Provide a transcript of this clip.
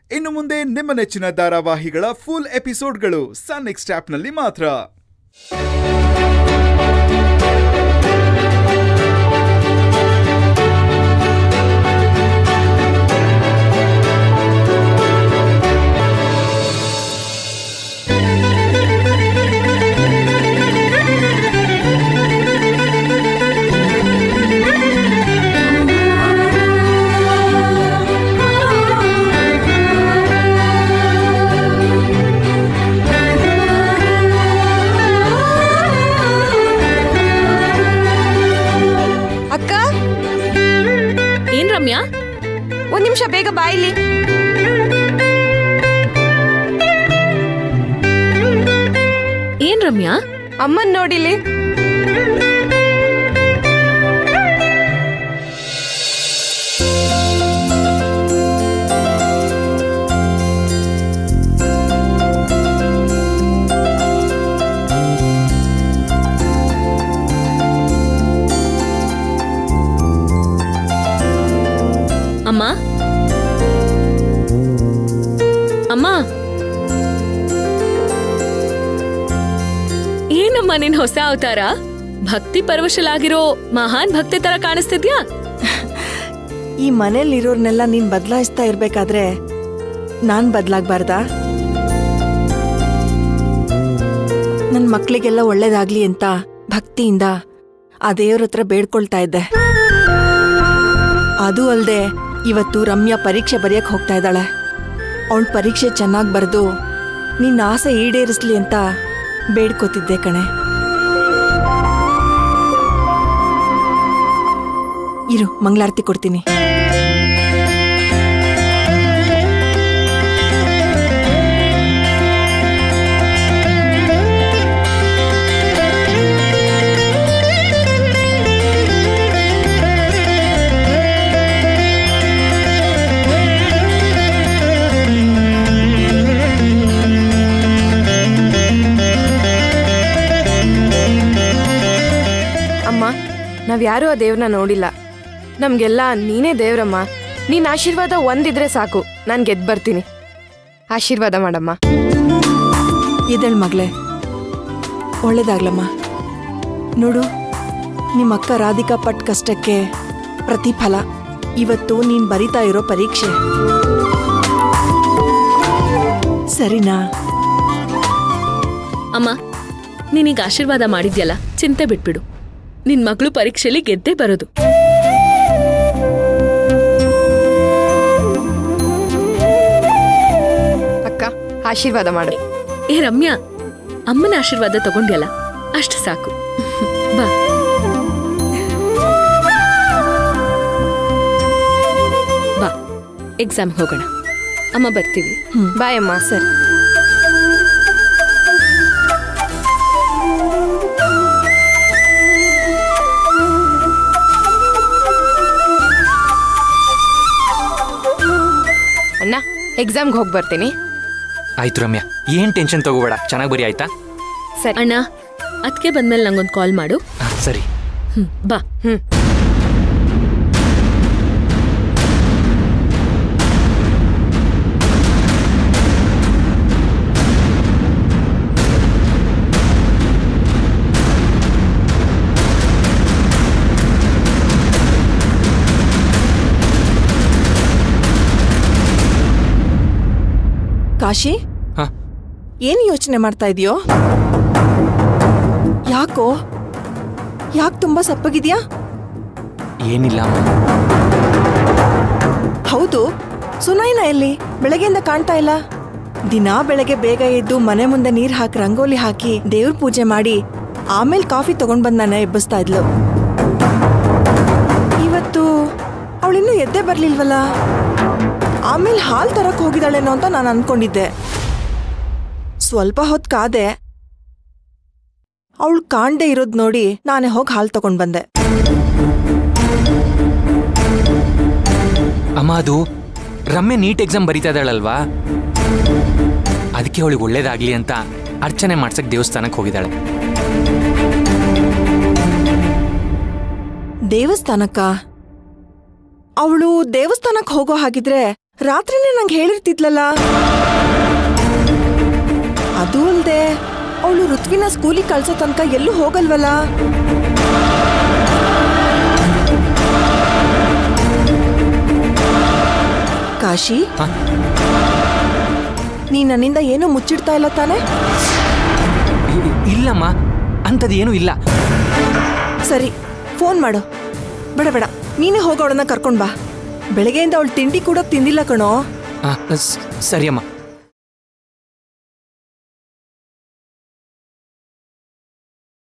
ಇನ್ನು ಮುಂದೆ ನಿಮ್ಮ ನೆಚ್ಚಿನ ಧಾರಾವಾಹಿಗಳ ಫುಲ್ ಎಪಿಸೋಡ್ಗಳು ಸನ್ ನೆಕ್ಸ್ಟ್ ಆಪ್ನಲ್ಲಿ ಮಾತ್ರ ಅಕ್ಕ ಏನ್ ರಮ್ಯಾ ಒಂದ್ ನಿಮಿಷ ಬೇಗ ಬಾಯಿಲಿ ಏನ್ ರಮ್ಯಾ ಅಮ್ಮನ್ ನೋಡಿಲಿ ಅಮ್ಮ ಅಮ್ಮ ಏನಮ್ಮ ನಿನ್ ಹೊಸ ಅವತಾರ ಭಕ್ತಿ ಪರವಶಲಾಗಿರೋ ಮಹಾನ್ ಭಕ್ತಿ ತರ ಕಾಣಿಸ್ತಿದ್ಯಾ ಈ ಮನೇಲಿರೋರ್ನೆಲ್ಲ ನೀನ್ ಬದಲಾಯಿಸ್ತಾ ಇರ್ಬೇಕಾದ್ರೆ ನಾನ್ ಬದ್ಲಾಗ್ಬಾರ್ದಾ ನನ್ ಮಕ್ಳಿಗೆಲ್ಲ ಒಳ್ಳೇದಾಗ್ಲಿ ಅಂತ ಭಕ್ತಿಯಿಂದ ಆ ದೇವ್ರ ಹತ್ರ ಬೇಡ್ಕೊಳ್ತಾ ಇದ್ದೆ ಅದು ಅಲ್ದೆ ಇವತ್ತು ರಮ್ಯಾ ಪರೀಕ್ಷೆ ಬರೆಯಕ್ ಹೋಗ್ತಾ ಇದ್ದಾಳೆ ಅವಳ ಪರೀಕ್ಷೆ ಚೆನ್ನಾಗಿ ಬರೆದು ನಿನ್ನ ಆಸೆ ಈಡೇರಿಸ್ಲಿ ಅಂತ ಬೇಡ್ಕೋತಿದ್ದೆ ಕಣೆ ಇರು ಮಂಗಳಾರತಿ ಕೊಡ್ತೀನಿ ಅಮ್ಮ ನಾವ್ಯಾರೂ ಆ ದೇವ್ರನ್ನ ನೋಡಿಲ್ಲ ನಮ್ಗೆಲ್ಲ ನೀನೇ ದೇವ್ರಮ್ಮ ನೀನ್ ಆಶೀರ್ವಾದ ಒಂದಿದ್ರೆ ಸಾಕು ನಾನ್ ಗೆದ್ ಬರ್ತೀನಿ ಆಶೀರ್ವಾದ ಮಾಡಮ್ಮ ಇದಳ್ ಮಗಳೇ ಒಳ್ಳೇದಾಗ್ಲಮ್ಮ ನೋಡು ನಿಮ್ಮ ಅಕ್ಕ ರಾಧಿಕಾ ಪಟ್ ಕಷ್ಟಕ್ಕೆ ಪ್ರತಿಫಲ ಇವತ್ತು ನೀನ್ ಬರಿತಾ ಇರೋ ಪರೀಕ್ಷೆ ಸರಿನಾ ಅಮ್ಮ ನೀನೀಗ ಆಶೀರ್ವಾದ ಮಾಡಿದ್ಯಲ್ಲ ಚಿಂತೆ ಬಿಟ್ಬಿಡು ನಿನ್ ಮಗಳು ಪರೀಕ್ಷೆಲಿ ಗೆದ್ದೇ ಬರೋದು ಅಕ್ಕ ಆಶೀರ್ವಾದ ಮಾಡು ಏ ರಮ್ಯಾ ಅಮ್ಮನ ಆಶೀರ್ವಾದ ತಗೊಂಡ್ಯಲ್ಲ ಅಷ್ಟು ಸಾಕು ಬಾ ಬಾ ಎಕ್ಸಾಮ್ ಹೋಗೋಣ ಅಮ್ಮ ಬರ್ತೀವಿ ಬಾಯ್ ಅಮ್ಮ ಸರಿ ಅಣ್ಣ ಎಕ್ಸಾಮ್ಗೆ ಹೋಗಿ ಬರ್ತೀನಿ ಆಯ್ತು ರಮ್ಯಾ ಏನ್ ಟೆನ್ಷನ್ ತಗೋಬೇಡ ಚೆನ್ನಾಗಿ ಬರಿ ಆಯ್ತಾ ಸರಿ ಅಣ್ಣ ಅದಕ್ಕೆ ಬಂದ್ಮೇಲೆ ನಂಗೊಂದು ಕಾಲ್ ಮಾಡು ಹಾ, ಸರಿ ಹ್ಮ್ ಬಾ ಹ್ಮ್ ಕಾಶಿ ಹಾ ಏನು ಯೋಚನೆ ಮಾಡ್ತಾ ಇದೀಯೋ ಯಾಕೋ ಯಾಕೆ ತುಂಬಾ ಸಪ್ಪಗಿದ್ಯಾ ಏನಿಲ್ಲ ಅಮ್ಮ ಹೌದು ಸುನೈನ ಎಲ್ಲಿ ಬೆಳಗ್ಗೆಯಿಂದ ಕಾಣ್ತಾ ಇಲ್ಲ ದಿನಾ ಬೆಳಗ್ಗೆ ಬೇಗ ಎದ್ದು ಮನೆ ಮುಂದೆ ನೀರ್ ಹಾಕಿ ರಂಗೋಲಿ ಹಾಕಿ ದೇವ್ರ ಪೂಜೆ ಮಾಡಿ ಆಮೇಲೆ ಕಾಫಿ ತಗೊಂಡ್ ಬಂದ್ ನನ್ನ ಎಬ್ಬಿಸ್ತಾ ಇದ್ಲು ಇವತ್ತು ಅವಳಿನ್ನೂ ಎದ್ದೇ ಬರ್ಲಿಲ್ವಲ್ಲ ಆಮೇಲೆ ಹಾಲ್ ತರಕ್ ಹೋಗಿದ್ದಾಳೇನೋ ಅಂತ ನಾನು ಅನ್ಕೊಂಡಿದ್ದೆ ಸ್ವಲ್ಪ ಹೊತ್ತು ಕಾದೆ ಅವಳು ಕಾಣ್ದೆ ಇರೋದ್ ನೋಡಿ ನಾನೇ ಹೋಗಿ ಹಾಲ್ ತಗೊಂಡ್ ಬಂದೆ ಅಮ್ಮ ಅದು ರಮ್ಯ ನೀಟ್ ಎಕ್ಸಾಮ್ ಬರೀತಾ ಇದ್ದಾಳಲ್ವಾ ಅದಕ್ಕೆ ಅವಳಿಗೆ ಒಳ್ಳೇದಾಗ್ಲಿ ಅಂತ ಅರ್ಚನೆ ಮಾಡ್ಸಕ್ ದೇವಸ್ಥಾನಕ್ಕೆ ಹೋಗಿದ್ದಾಳೆ ದೇವಸ್ಥಾನಕ್ಕ ಅವಳು ದೇವಸ್ಥಾನಕ್ಕೆ ಹೋಗೋ ಹಾಗಿದ್ರೆ ರಾತ್ರಿನೇ ನಂಗೆ ಹೇಳಿರ್ತಿದ್ಲಲ್ಲ ಅದು ಅಲ್ದೆ ಅವಳು ಋತ್ವಿನ ಸ್ಕೂಲಿಗೆ ಕಳ್ಸೋ ತನಕ ಎಲ್ಲೂ ಹೋಗಲ್ವಲ್ಲ ಕಾಶಿ ಹಾ? ನೀ ನನ್ನಿಂದ ಏನೂ ಮುಚ್ಚಿಡ್ತಾ ಇಲ್ಲ ತಾನೆ ಇ- ಇಲ್ಲಮ್ಮ ಅಂಥದ್ದು ಏನೂ ಇಲ್ಲ ಸರಿ ಫೋನ್ ಮಾಡು ಬೇಡ ಬೇಡ ನೀನೇ ಹೋಗೋಳನ್ನ ಕರ್ಕೊಂಡ್ ಬಾ ಬೆಳಗ್ಗೆಯಿಂದ ಅವಳು ತಿಂಡಿ ಕೂಡ ತಿಂದಿಲ್ಲ ಕಣೋ ಆ, ಸ್- ಸರಿ ಅಮ್ಮ